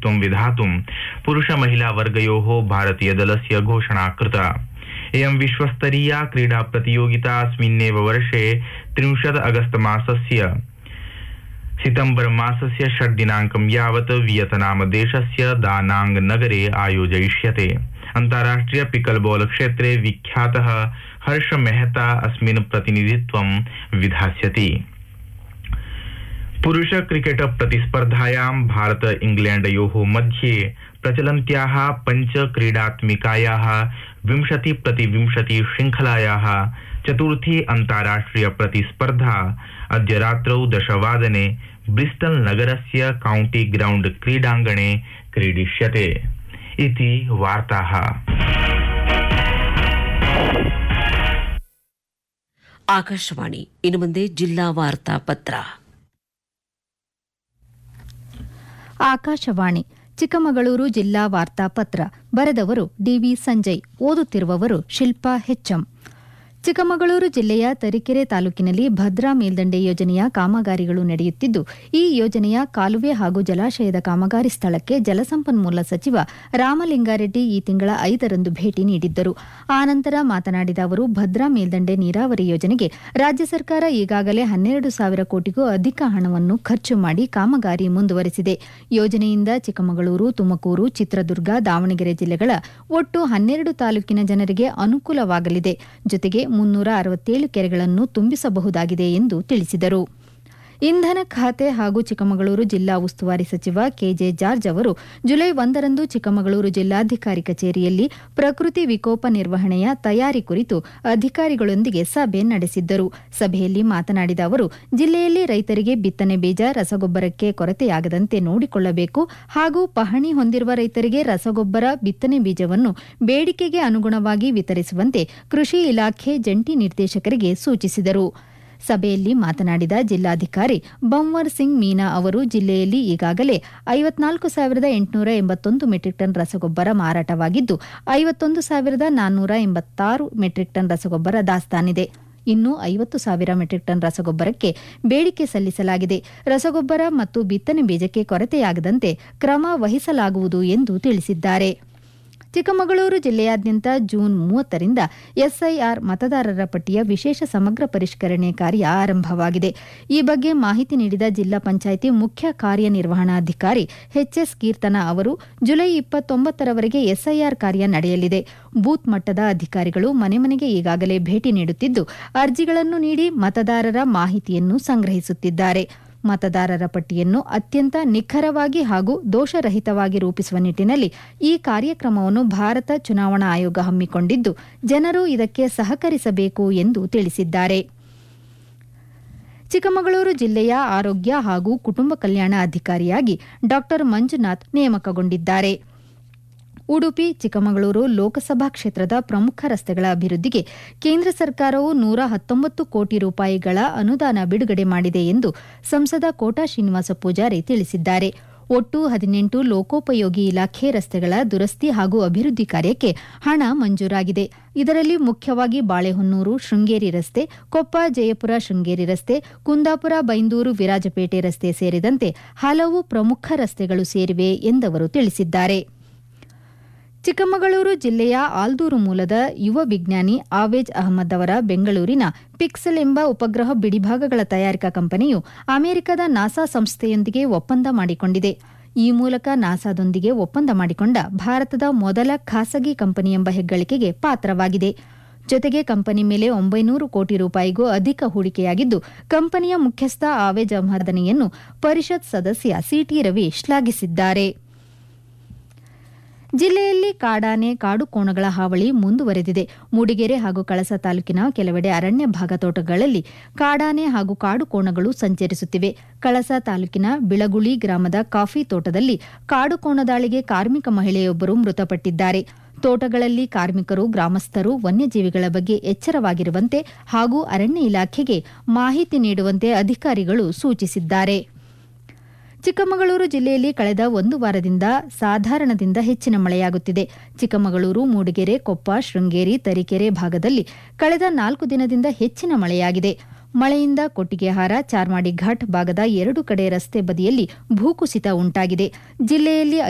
प्रतिनिधित्वं विधातुं पुरुष महिला वर्गयोः भारतीयदलस्य घोषणा कृता इयं विश्वस्तरीया क्रीडा प्रतियोगिता अस्मिन्नेव वर्षे त्रिंशत् अगस्त मासस्य सितम्बर मासस्य षड् दिनाङ्कं यावत् वियतनाम देशस्य दानांग नगरे आयोजयिष्यते अन्ताराष्ट्रिय पिकलबॉल क्षेत्रे विख्यातः हर्ष मेहता अस्मिन् प्रतिनिधित्वं विधास्यति पुरुष क्रिकेट प्रतिस्पर्धायां भारत इंग्लैण्डयोः मध्ये प्रचलन्त्याः पञ्च क्रीडात्मिकायाः विंशति प्रतिविंशति श्रृङ्खलायाः चतुर्थी अन्ताराष्ट्रिय प्रतिस्पर्धा अद्य रात्रौ दशवादने ब्रिस्टल नगरस्य काउंटी ग्राउण्ड क्रीडाङ्गणे क्रीडिष्यते इति वार्ताः ಆಕಾಶವಾಣಿ ಇನ್ನು ಮುಂದೆ ಜಿಲ್ಲಾ ವಾರ್ತಾ ಪತ್ರ ಆಕಾಶವಾಣಿ ಚಿಕ್ಕಮಗಳೂರು ಜಿಲ್ಲಾ ವಾರ್ತಾಪತ್ರ ಬರೆದವರು ಡಿವಿ ಸಂಜಯ್ ಓದುತ್ತಿರುವವರು ಶಿಲ್ಪಾ ಹೆಚ್ಎಂ ಚಿಕ್ಕಮಗಳೂರು ಜಿಲ್ಲೆಯ ತರೀಕೆರೆ ತಾಲೂಕಿನಲ್ಲಿ ಭದ್ರಾ ಮೇಲ್ದಂಡೆ ಯೋಜನೆಯ ಕಾಮಗಾರಿಗಳು ನಡೆಯುತ್ತಿದ್ದು ಈ ಯೋಜನೆಯ ಕಾಲುವೆ ಹಾಗೂ ಜಲಾಶಯದ ಕಾಮಗಾರಿ ಸ್ಥಳಕ್ಕೆ ಜಲಸಂಪನ್ಮೂಲ ಸಚಿವ ರಾಮಲಿಂಗಾರೆಡ್ಡಿ ಈ ತಿಂಗಳ ಐದರಂದು ಭೇಟಿ ನೀಡಿದ್ದರು ಆನಂತರ ಮಾತನಾಡಿದ ಅವರು ಭದ್ರಾ ಮೇಲ್ದಂಡೆ ನೀರಾವರಿ ಯೋಜನೆಗೆ ರಾಜ್ಯ ಸರ್ಕಾರ ಈಗಾಗಲೇ ಹನ್ನೆರಡು ಸಾವಿರ ಕೋಟಿಗೂ ಅಧಿಕ ಹಣವನ್ನು ಖರ್ಚು ಮಾಡಿ ಕಾಮಗಾರಿ ಮುಂದುವರೆಸಿದೆ ಯೋಜನೆಯಿಂದ ಚಿಕ್ಕಮಗಳೂರು ತುಮಕೂರು ಚಿತ್ರದುರ್ಗ ದಾವಣಗೆರೆ ಜಿಲ್ಲೆಗಳ ಒಟ್ಟು ಹನ್ನೆರಡು ತಾಲೂಕಿನ ಜನರಿಗೆ ಅನುಕೂಲವಾಗಲಿದೆ ಜೊತೆಗೆ ಮುನ್ನೂರ ಅರವತ್ತೇಳು ಕೆರೆಗಳನ್ನು ತುಂಬಿಸಬಹುದಾಗಿದೆ ಎಂದು ತಿಳಿಸಿದರು ಇಂಧನ ಖಾತೆ ಹಾಗೂ ಚಿಕ್ಕಮಗಳೂರು ಜಿಲ್ಲಾ ಉಸ್ತುವಾರಿ ಸಚಿವ ಕೆಜೆ ಜಾರ್ಜ್ ಅವರು ಜುಲೈ ಒಂದರಂದು ಚಿಕ್ಕಮಗಳೂರು ಜಿಲ್ಲಾಧಿಕಾರಿ ಕಚೇರಿಯಲ್ಲಿ ಪ್ರಕೃತಿ ವಿಕೋಪ ನಿರ್ವಹಣೆಯ ತಯಾರಿ ಕುರಿತು ಅಧಿಕಾರಿಗಳೊಂದಿಗೆ ಸಭೆ ನಡೆಸಿದ್ದರು ಸಭೆಯಲ್ಲಿ ಮಾತನಾಡಿದ ಅವರು ಜಿಲ್ಲೆಯಲ್ಲಿ ರೈತರಿಗೆ ಬಿತ್ತನೆ ಬೀಜ ರಸಗೊಬ್ಬರಕ್ಕೆ ಕೊರತೆಯಾಗದಂತೆ ನೋಡಿಕೊಳ್ಳಬೇಕು ಹಾಗೂ ಪಹಣಿ ಹೊಂದಿರುವ ರೈತರಿಗೆ ರಸಗೊಬ್ಬರ ಬಿತ್ತನೆ ಬೀಜವನ್ನು ಬೇಡಿಕೆಗೆ ಅನುಗುಣವಾಗಿ ವಿತರಿಸುವಂತೆ ಕೃಷಿ ಇಲಾಖೆ ಜಂಟಿ ನಿರ್ದೇಶಕರಿಗೆ ಸೂಚಿಸಿದರು ಸಭೆಯಲ್ಲಿ ಮಾತನಾಡಿದ ಜಿಲ್ಲಾಧಿಕಾರಿ ಬಂವರ್ ಸಿಂಗ್ ಮೀನಾ ಅವರು ಜಿಲ್ಲೆಯಲ್ಲಿ ಈಗಾಗಲೇ ಐವತ್ನಾಲ್ಕು ಸಾವಿರದ ಎಂಟುನೂರ ಎಂಬತ್ತೊಂದು ಮೆಟ್ರಿಕ್ ಟನ್ ರಸಗೊಬ್ಬರ ಮಾರಾಟವಾಗಿದ್ದು ಐವತ್ತೊಂದು ಸಾವಿರದ ನಾನ್ನೂರ ಎಂಬತ್ತಾರು ಮೆಟ್ರಿಕ್ ಟನ್ ರಸಗೊಬ್ಬರ ದಾಸ್ತಾನಿದೆ ಇನ್ನು ಐವತ್ತು ಸಾವಿರ ಮೆಟ್ರಿಕ್ ಟನ್ ರಸಗೊಬ್ಬರಕ್ಕೆ ಬೇಡಿಕೆ ಸಲ್ಲಿಸಲಾಗಿದೆ ರಸಗೊಬ್ಬರ ಮತ್ತು ಬಿತ್ತನೆ ಬೀಜಕ್ಕೆ ಕೊರತೆಯಾಗದಂತೆ ಕ್ರಮ ವಹಿಸಲಾಗುವುದು ಎಂದು ತಿಳಿಸಿದ್ದಾರೆ ಚಿಕ್ಕಮಗಳೂರು ಜಿಲ್ಲೆಯಾದ್ಯಂತ ಜೂನ್ ಮೂವತ್ತರಿಂದ ಎಸ್ಐಆರ್ ಮತದಾರರ ಪಟ್ಟಿಯ ವಿಶೇಷ ಸಮಗ್ರ ಪರಿಷ್ಕರಣೆ ಕಾರ್ಯ ಆರಂಭವಾಗಿದೆ ಈ ಬಗ್ಗೆ ಮಾಹಿತಿ ನೀಡಿದ ಜಿಲ್ಲಾ ಪಂಚಾಯಿತಿ ಮುಖ್ಯ ಕಾರ್ಯನಿರ್ವಹಣಾಧಿಕಾರಿ ಎಚ್ಎಸ್ ಕೀರ್ತನ ಅವರು ಜುಲೈ ಇಪ್ಪತ್ತೊಂಬತ್ತರವರೆಗೆ ಎಸ್ಐಆರ್ ಕಾರ್ಯ ನಡೆಯಲಿದೆ ಬೂತ್ ಮಟ್ಟದ ಅಧಿಕಾರಿಗಳು ಮನೆ ಮನೆಗೆ ಈಗಾಗಲೇ ಭೇಟಿ ನೀಡುತ್ತಿದ್ದು ಅರ್ಜಿಗಳನ್ನು ನೀಡಿ ಮತದಾರರ ಮಾಹಿತಿಯನ್ನು ಸಂಗ್ರಹಿಸುತ್ತಿದ್ದಾರೆ ಮತದಾರರ ಪಟ್ಟಿಯನ್ನು ಅತ್ಯಂತ ನಿಖರವಾಗಿ ಹಾಗೂ ದೋಷರಹಿತವಾಗಿ ರೂಪಿಸುವ ನಿಟ್ಟಿನಲ್ಲಿ ಈ ಕಾರ್ಯಕ್ರಮವನ್ನು ಭಾರತ ಚುನಾವಣಾ ಆಯೋಗ ಹಮ್ಮಿಕೊಂಡಿದ್ದು ಜನರು ಇದಕ್ಕೆ ಸಹಕರಿಸಬೇಕು ಎಂದು ತಿಳಿಸಿದ್ದಾರೆ ಚಿಕ್ಕಮಗಳೂರು ಜಿಲ್ಲೆಯ ಆರೋಗ್ಯ ಹಾಗೂ ಕುಟುಂಬ ಕಲ್ಯಾಣ ಅಧಿಕಾರಿಯಾಗಿ ಡಾ ಮಂಜುನಾಥ್ ನೇಮಕಗೊಂಡಿದ್ದಾರೆ ಉಡುಪಿ ಚಿಕ್ಕಮಗಳೂರು ಲೋಕಸಭಾ ಕ್ಷೇತ್ರದ ಪ್ರಮುಖ ರಸ್ತೆಗಳ ಅಭಿವೃದ್ಧಿಗೆ ಕೇಂದ್ರ ಸರ್ಕಾರವು ನೂರ ಹತ್ತೊಂಬತ್ತು ಕೋಟಿ ರೂಪಾಯಿಗಳ ಅನುದಾನ ಬಿಡುಗಡೆ ಮಾಡಿದೆ ಎಂದು ಸಂಸದ ಕೋಟಾ ಶ್ರೀನಿವಾಸ ಪೂಜಾರಿ ತಿಳಿಸಿದ್ದಾರೆ ಒಟ್ಟು ಹದಿನೆಂಟು ಲೋಕೋಪಯೋಗಿ ಇಲಾಖೆ ರಸ್ತೆಗಳ ದುರಸ್ತಿ ಹಾಗೂ ಅಭಿವೃದ್ಧಿ ಕಾರ್ಯಕ್ಕೆ ಹಣ ಮಂಜೂರಾಗಿದೆ ಇದರಲ್ಲಿ ಮುಖ್ಯವಾಗಿ ಬಾಳೆಹೊನ್ನೂರು ಶೃಂಗೇರಿ ರಸ್ತೆ ಕೊಪ್ಪ ಜಯಪುರ ಶೃಂಗೇರಿ ರಸ್ತೆ ಕುಂದಾಪುರ ಬೈಂದೂರು ವಿರಾಜಪೇಟೆ ರಸ್ತೆ ಸೇರಿದಂತೆ ಹಲವು ಪ್ರಮುಖ ರಸ್ತೆಗಳು ಸೇರಿವೆ ಎಂದವರು ತಿಳಿಸಿದ್ದಾರೆ ಚಿಕ್ಕಮಗಳೂರು ಜಿಲ್ಲೆಯ ಆಲ್ದೂರು ಮೂಲದ ಯುವ ವಿಜ್ಞಾನಿ ಆವೇಜ್ ಅಹಮದ್ ಅವರ ಬೆಂಗಳೂರಿನ ಪಿಕ್ಸೆಲ್ ಎಂಬ ಉಪಗ್ರಹ ಬಿಡಿಭಾಗಗಳ ತಯಾರಿಕಾ ಕಂಪನಿಯು ಅಮೆರಿಕದ ನಾಸಾ ಸಂಸ್ಥೆಯೊಂದಿಗೆ ಒಪ್ಪಂದ ಮಾಡಿಕೊಂಡಿದೆ ಈ ಮೂಲಕ ನಾಸಾದೊಂದಿಗೆ ಒಪ್ಪಂದ ಮಾಡಿಕೊಂಡ ಭಾರತದ ಮೊದಲ ಖಾಸಗಿ ಕಂಪನಿ ಎಂಬ ಹೆಗ್ಗಳಿಕೆಗೆ ಪಾತ್ರವಾಗಿದೆ ಜೊತೆಗೆ ಕಂಪನಿ ಮೇಲೆ ಒಂಬೈನೂರು ಕೋಟಿ ರೂಪಾಯಿಗೂ ಅಧಿಕ ಹೂಡಿಕೆಯಾಗಿದ್ದು ಕಂಪನಿಯ ಮುಖ್ಯಸ್ಥ ಆವೇಜ್ ಅಹಮದನಿಯನ್ನು ಪರಿಷತ್ ಸದಸ್ಯ ಸಿಟಿ ರವಿ ಶ್ಲಾಘಿಸಿದ್ದಾರೆ ಜಿಲ್ಲೆಯಲ್ಲಿ ಕಾಡಾನೆ ಕಾಡು ಕೋಣಗಳ ಹಾವಳಿ ಮುಂದುವರೆದಿದೆ ಮೂಡಿಗೆರೆ ಹಾಗೂ ಕಳಸ ತಾಲೂಕಿನ ಕೆಲವೆಡೆ ಅರಣ್ಯ ಭಾಗ ತೋಟಗಳಲ್ಲಿ ಕಾಡಾನೆ ಹಾಗೂ ಕಾಡು ಕೋಣಗಳು ಸಂಚರಿಸುತ್ತಿವೆ ಕಳಸ ತಾಲೂಕಿನ ಬಿಳಗುಳಿ ಗ್ರಾಮದ ಕಾಫಿ ತೋಟದಲ್ಲಿ ಕಾಡು ಕೋಣ ದಾಳಿಗೆ ಕಾರ್ಮಿಕ ಮಹಿಳೆಯೊಬ್ಬರು ಮೃತಪಟ್ಟಿದ್ದಾರೆ ತೋಟಗಳಲ್ಲಿ ಕಾರ್ಮಿಕರು ಗ್ರಾಮಸ್ಥರು ವನ್ಯಜೀವಿಗಳ ಬಗ್ಗೆ ಎಚ್ಚರವಾಗಿರುವಂತೆ ಹಾಗೂ ಅರಣ್ಯ ಇಲಾಖೆಗೆ ಮಾಹಿತಿ ನೀಡುವಂತೆ ಅಧಿಕಾರಿಗಳು ಸೂಚಿಸಿದ್ದಾರೆ ಚಿಕ್ಕಮಗಳೂರು ಜಿಲ್ಲೆಯಲ್ಲಿ ಕಳೆದ ಒಂದು ವಾರದಿಂದ ಸಾಧಾರಣದಿಂದ ಹೆಚ್ಚಿನ ಮಳೆಯಾಗುತ್ತಿದೆ ಚಿಕ್ಕಮಗಳೂರು ಮೂಡಿಗೆರೆ ಕೊಪ್ಪ ಶೃಂಗೇರಿ ತರೀಕೆರೆ ಭಾಗದಲ್ಲಿ ಕಳೆದ ನಾಲ್ಕು ದಿನದಿಂದ ಹೆಚ್ಚಿನ ಮಳೆಯಾಗಿದೆ ಮಳೆಯಿಂದ ಕೊಟ್ಟಿಗೆಹಾರ ಚಾರ್ಮಾಡಿ ಘಾಟ್ ಭಾಗದ ಎರಡು ಕಡೆ ರಸ್ತೆ ಬದಿಯಲ್ಲಿ ಭೂಕುಸಿತ ಉಂಟಾಗಿದೆ ಜಿಲ್ಲೆಯಲ್ಲಿ